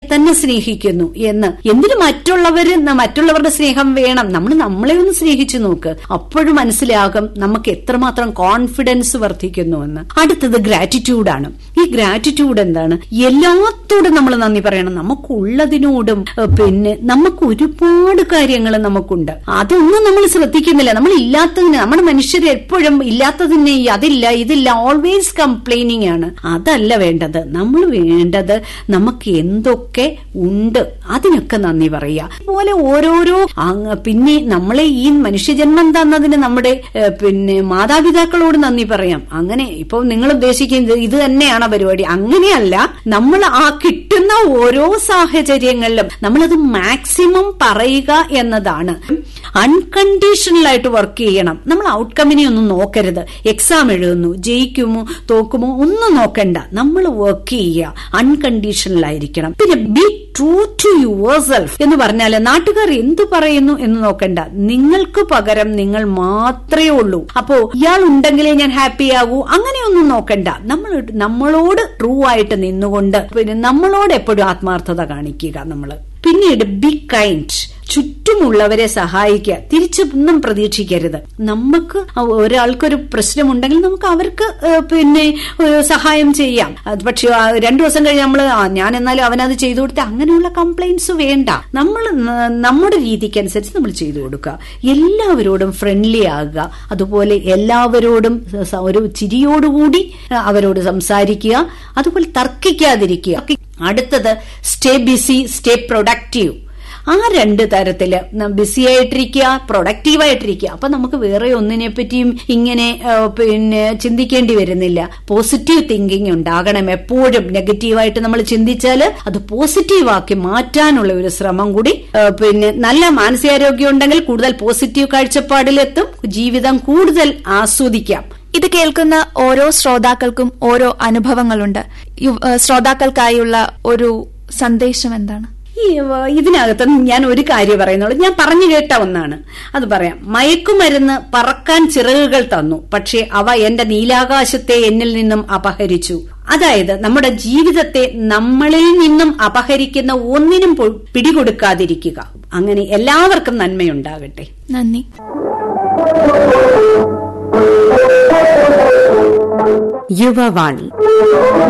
തന്നെ സ്നേഹിക്കുന്നു എന്ന് എന്തിനു മറ്റുള്ളവര് ന- മറ്റുള്ളവരുടെ സ്നേഹം വേണം നമ്മൾ നമ്മളെ ഒന്ന് സ്നേഹിച്ചു നോക്ക് അപ്പോഴും മനസ്സിലാകും നമുക്ക് എത്രമാത്രം കോൺഫിഡൻസ് വർദ്ധിക്കുന്നു എന്ന് അടുത്തത് ഗ്രാറ്റിറ്റ്യൂഡാണ് ഈ ഗ്രാറ്റിറ്റ്യൂഡ് എന്താണ് എല്ലാത്തോടും നമ്മൾ നന്ദി പറയണം നമുക്കുള്ളതിനോടും ഏഹ്, പിന്നെ നമുക്ക് ഒരുപാട് കാര്യങ്ങൾ നമുക്കുണ്ട് അതൊന്നും നമ്മൾ ശ്രദ്ധിക്കുന്നില്ല നമ്മൾ ഇല്ലാത്തതിന് നമ്മുടെ മനുഷ്യർ എപ്പോഴും ഇല്ലാത്തതിന് അതില്ല ഇതില്ല ഓൾവേസ് കംപ്ലൈനിങ് ആണ് അതല്ല വേണ്ടത് നമ്മൾ വേണ്ടത് നമുക്ക് എന്തൊക്കെ ഉണ്ട് അതിനൊക്കെ നന്ദി പറയുക അതുപോലെ ഓരോരോ അങ്ങ് പിന്നെ നമ്മളെ ഈ മനുഷ്യജന്മം തന്നതിന് നമ്മുടെ ഏഹ്, പിന്നെ മാതാപിതാക്കളോട് നന്ദി പറയാം അങ്ങനെ ഇപ്പൊ നിങ്ങൾ ഉദ്ദേശിക്കുന്നത് ഇത് തന്നെയാണ് പരിപാടി അങ്ങനെയല്ല നമ്മൾ ആ കിട്ടുന്ന ഓരോ സാഹചര്യങ്ങളിലും നമ്മളത് മാക്സിമം പറയുക എന്നതാണ് അൺകണ്ടീഷണൽ ആയിട്ട് വർക്ക് ചെയ്യണം നമ്മൾ ഔട്ട്കമ്മിനെ ഒന്നും നോക്കരുത് എക്സാം എഴുതുന്നു ജയിക്കുമോ തോക്കുമോ ഒന്നും നോക്കണ്ട നമ്മൾ വർക്ക് ചെയ്യുക അൺകണ്ടീഷണൽ ആയിരിക്കണം പിന്നെ be true to yourself എന്ന് പറഞ്ഞാൽ നാട്ടുകാർ എന്തു പറയുന്നു എന്ന് നോക്കണ്ട നിങ്ങൾക്ക് പകരം നിങ്ങൾ മാത്രമേ ഉള്ളൂ അപ്പോ ഇയാൾ ഉണ്ടെങ്കിലേ ഞാൻ ഹാപ്പി ആകൂ അങ്ങനെയൊന്നും നോക്കണ്ട നമ്മൾ നമ്മളോട് ട്രൂ ആയിട്ട് നിന്നുകൊണ്ട് പിന്നെ നമ്മളോട് എപ്പോഴും ആത്മാർത്ഥത കാണിക്കുക നമ്മള് പിന്നീട് ബി കൈൻഡ് ചുറ്റുമുള്ളവരെ സഹായിക്കുക തിരിച്ചൊന്നും പ്രതീക്ഷിക്കരുത് നമുക്ക് ഒരാൾക്കൊരു പ്രശ്നമുണ്ടെങ്കിൽ നമുക്ക് അവർക്ക് ഏഹ്, പിന്നെ ഏഹ്, സഹായം ചെയ്യാം അത് പക്ഷെ ആ രണ്ടു ദിവസം കഴിഞ്ഞ് നമ്മൾ ഞാൻ എന്നാലും അവനത് ചെയ്തു കൊടുത്ത അങ്ങനെയുള്ള കംപ്ലൈൻസ് വേണ്ട നമ്മൾ ന- നമ്മുടെ രീതിക്കനുസരിച്ച് നമ്മൾ ചെയ്തു കൊടുക്കുക എല്ലാവരോടും ഫ്രണ്ട്ലി ആകുക അതുപോലെ എല്ലാവരോടും സ- ഒരു ചിരിയോടുകൂടി ഏഹ്, അവരോട് സംസാരിക്കുക അതുപോലെ തർക്കിക്കാതിരിക്കുക അടുത്തത് സ്റ്റേ ബിസി സ്റ്റേ പ്രൊഡക്റ്റീവ് ആ രണ്ട് തരത്തില് ബിസി ആയിട്ടിരിക്കുക പ്രൊഡക്റ്റീവ് ആയിട്ടിരിക്കുക അപ്പൊ നമുക്ക് വേറെ ഒന്നിനെ പറ്റിയും ഇങ്ങനെ ആ, പിന്നെ ചിന്തിക്കേണ്ടി വരുന്നില്ല പോസിറ്റീവ് തിങ്കിങ് ഉണ്ടാകണം എപ്പോഴും നെഗറ്റീവായിട്ട് നമ്മൾ ചിന്തിച്ചാല് അത് പോസിറ്റീവ് ആക്കി മാറ്റാനുള്ള ഒരു ശ്രമം കൂടി ആ, പിന്നെ നല്ല മാനസികാരോഗ്യം ഉണ്ടെങ്കിൽ കൂടുതൽ പോസിറ്റീവ് കാഴ്ചപ്പാടിലെത്തും ജീവിതം കൂടുതൽ ആസ്വദിക്കാം ഇത് കേൾക്കുന്ന ഓരോ ശ്രോതാക്കൾക്കും ഓരോ അനുഭവങ്ങളുണ്ട് യു- ഏഹ് ശ്രോതാക്കൾക്കായുള്ള ഒരു സന്ദേശം എന്താണ് ഈ വ- ഇതിനകത്ത് ഞാൻ ഒരു കാര്യം പറയുന്നുള്ളൂ ഞാൻ പറഞ്ഞു കേട്ട ഒന്നാണ് അത് പറയാം മയക്കുമരുന്ന് പറക്കാൻ ചിറകുകൾ തന്നു പക്ഷേ അവ എന്റെ നീലാകാശത്തെ എന്നിൽ നിന്നും അപഹരിച്ചു അതായത് നമ്മുടെ ജീവിതത്തെ നമ്മളിൽ നിന്നും അപഹരിക്കുന്ന ഒന്നിനും പൊ- പിടികൊടുക്കാതിരിക്കുക അങ്ങനെ എല്ലാവർക്കും നന്മയുണ്ടാകട്ടെ നന്ദി യുവവാണി